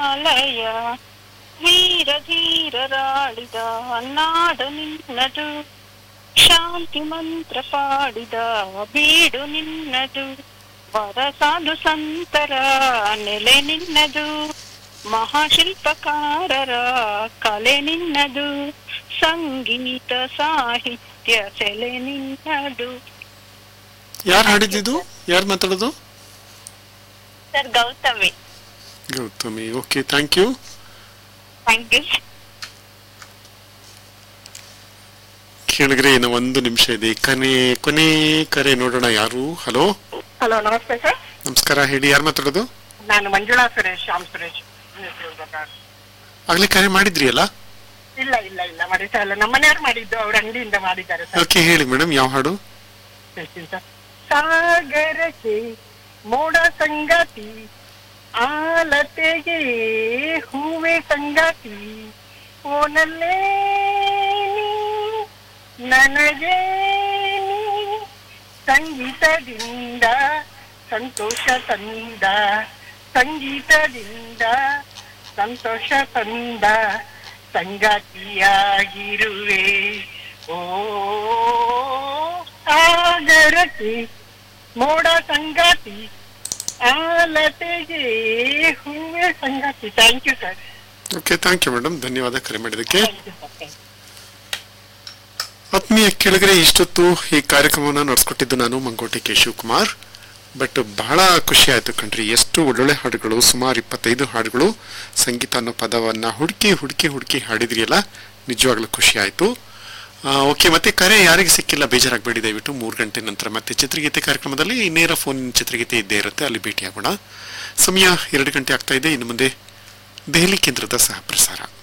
ಆಲಯ ವೀರ ಧೀರರಾಡಿದ ನಾಡು ನಿನ್ನದು ಶಾಂತಿ ಮಂತ್ರ ಪಾಡಿದ ಬೀಡು ನಿನ್ನದು ವರಸಾಧು ಸಂತರ ನೆಲೆ ನಿನ್ನದು ಮಹಾಶಿಲ್ಪಕಾರರ ಕಲೆ ನಿನ್ನದು ಸಂಗೀತ ಸಾಹಿತ್ಯ ಸೆಲೆ ನಿನ್ನದು ಯಾರು ಹಾಡಿದ್ದು ಯಾರು ಮಾತಾಡೋದು sir Gautami Gautami okay thank you thank you ಕೇಳಿದ್ರೆ ಇನ್ನು ಒಂದು ನಿಮಿಷ ಇದೆ ಕನೆ ಕೊನೆ ಕರೆ ನೋಡೋಣ ಯಾರು ಹಲೋ ಹಲೋ ನಮಸ್ತೆ ಸರ್ ನಮಸ್ಕಾರ ಹೇಳಿ ಯಾರು ಮಾತಾಡೋದು ನಾನು ಮಂಜುಳಾ ಸುರೇಶ್ ಶ್ಯಾಮ್ ಸುರೇಶ್ ಆಗ್ಲೇ ಕರೆ ಮಾಡಿದ್ರಿ ಅಲ್ಲ ಇಲ್ಲ ಇಲ್ಲ ಇಲ್ಲ ಮಾಡಿತಾ ಇಲ್ಲ ನಮ್ಮನೆಯವ್ರು ಮಾಡಿದ್ದು ಅವ್ರ ಅಂಗಡಿಯಿಂದ ಮಾಡಿದ್ದಾರೆ ಸರ್ ಓಕೆ ಹೇಳಿ ಮೇಡಮ್ ಯಾವ ಹಾಡು ಹೇಳ್ತೀನಿ ಸರ್ ಸಾಗರಕ್ಕೆ ಮೋಡ ಸಂಗಾತಿ ಆಲತೆಗೆ ಹೂವೆ ಸಂಗಾತಿ ಓನಲ್ಲೇ ನೀ ನನಗೆ ನೀ ಸಂಗೀತದಿಂದ ಸಂತೋಷ ತಂದ ಸಂಗೀತದಿಂದ ಸಂತೋಷ ತಂದ ಸಂಗಾತಿಯಾಗಿರುವೆ ಓ ಸಾಗರಕ್ಕೆ ಮೋಡ ಸಂಗಾತಿ ಆಲತೆಗೆ ಹೂವೆ ಸಂಗಾತಿ thank you sir okay thank you madam ಧನ್ಯವಾದ ಕರೆ ಮಾಡಿದ್ದಕ್ಕೆ ಥ್ಯಾಂಕ್ ಯು ಸರ್ ಆತ್ಮೀಯ ಕೆಳಗರೆ ಇಷ್ಟೊತ್ತು ಈ ಕಾರ್ಯಕ್ರಮವನ್ನು ನಡೆಸ್ಕೊಟ್ಟಿದ್ದು ನಾನು ಮಂಗೋಟೆ ಕೆ ಶಿವಕುಮಾರ್ ಬಟ್ ಬಹಳ ಖುಷಿ ಆಯ್ತು ಕಣ್ರಿ ಎಷ್ಟು ಒಳ್ಳೊಳ್ಳೆ ಹಾಡುಗಳು ಸುಮಾರು ಇಪ್ಪತ್ತೈದು ಹಾಡುಗಳು ಸಂಗೀತ ಅನ್ನೋ ಪದವನ್ನ ಹುಡುಕಿ ಹುಡುಕಿ ಹುಡುಕಿ ಹಾಡಿದ್ರಿಯಲ್ಲ ನಿಜವಾಗ್ಲೂ ಖುಷಿ ಆಯ್ತು ಓಕೆ ಮತ್ತೆ ಕರೆ ಯಾರಿಗೆ ಸಿಕ್ಕಿಲ್ಲ ಬೇಜಾರಾಗಬೇಡಿ ದಯವಿಟ್ಟು ಮೂರು ಗಂಟೆ ನಂತರ ಮತ್ತೆ ಚಿತ್ರಗೀತೆ ಕಾರ್ಯಕ್ರಮದಲ್ಲಿ ನೇರ ಫೋನ್ ಚಿತ್ರಗೀತೆ ಇದ್ದೇ ಇರುತ್ತೆ ಅಲ್ಲಿ ಭೇಟಿಯಾಗೋಣ ಸಮಯ ಎರಡು ಗಂಟೆ ಆಗ್ತಾ ಇದೆ ಇನ್ನು ಮುಂದೆ ದೆಹಲಿ ಕೇಂದ್ರದ ಸಹ ಪ್ರಸಾರ